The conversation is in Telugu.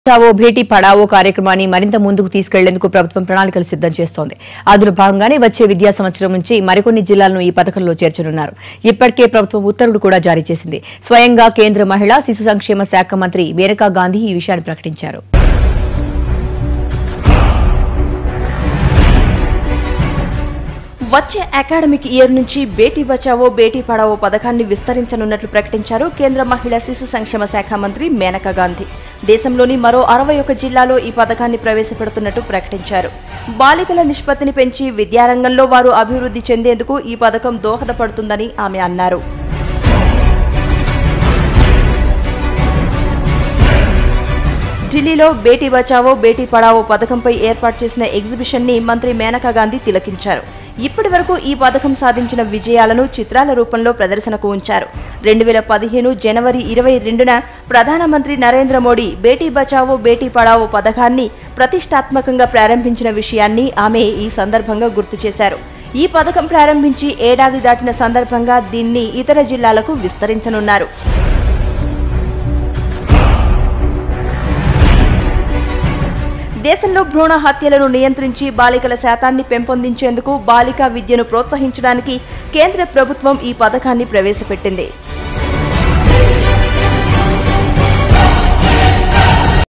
బచావో భేటీ పడావో కార్యక్రమాన్ని మరింత ముందుకు తీసుకెళ్లేందుకు ప్రభుత్వం ప్రణాళికలు సిద్ధం చేస్తోంది అందులో భాగంగానే వచ్చే విద్యా సంవత్సరం నుంచి మరికొన్ని జిల్లాలను ఈ పథకంలో చేర్చనున్నారు ఇప్పటికే ప్రభుత్వం ఉత్తర్వులు కూడా జారీ చేసింది స్వయంగా కేంద్ర మహిళా శిశు సంక్షేమ శాఖ మంత్రి మేనకా గాంధీ ఈ విషయాన్ని ప్రకటించారు వచ్చే అకాడమిక్ ఇయర్ నుంచి బేటీ బచావో బేటీ పడావో పథకాన్ని విస్తరించనున్నట్లు ప్రకటించారు కేంద్ర మహిళా శిశు సంక్షేమ శాఖ మంత్రి మేనకా గాంధీ దేశంలోని మరో అరవై ఒక జిల్లాలో ఈ పథకాన్ని ప్రవేశపెడుతున్నట్టు ప్రకటించారు బాలికల నిష్పత్తిని పెంచి విద్యారంగంలో వారు అభివృద్ధి చెందేందుకు ఈ పథకం దోహదపడుతుందని ఆమె అన్నారు ఢిల్లీలో బేటీ బచావో బేటీ పడావో పథకంపై ఏర్పాటు చేసిన ఎగ్జిబిషన్ ని మంత్రి మేనకా గాంధీ తిలకించారు ఇప్పటి వరకు ఈ పథకం సాధించిన విజయాలను చిత్రాల రూపంలో ప్రదర్శనకు ఉంచారు రెండు వేల పదిహేను జనవరి ఇరవై రెండున ప్రధానమంత్రి నరేంద్ర మోడీ బేటీ బచావో బేటీ పడావో పథకాన్ని ప్రతిష్టాత్మకంగా ప్రారంభించిన విషయాన్ని ఆమె ఈ సందర్భంగా గుర్తు చేశారు ఈ పథకం ప్రారంభించి ఏడాది దాటిన సందర్భంగా దీన్ని ఇతర జిల్లాలకు విస్తరించనున్నారు దేశంలో భ్రూణ హత్యలను నియంత్రించి బాలికల శాతాన్ని పెంపొందించేందుకు బాలికా విద్యను ప్రోత్సహించడానికి కేంద్ర ప్రభుత్వం ఈ పథకాన్ని ప్రవేశపెట్టింది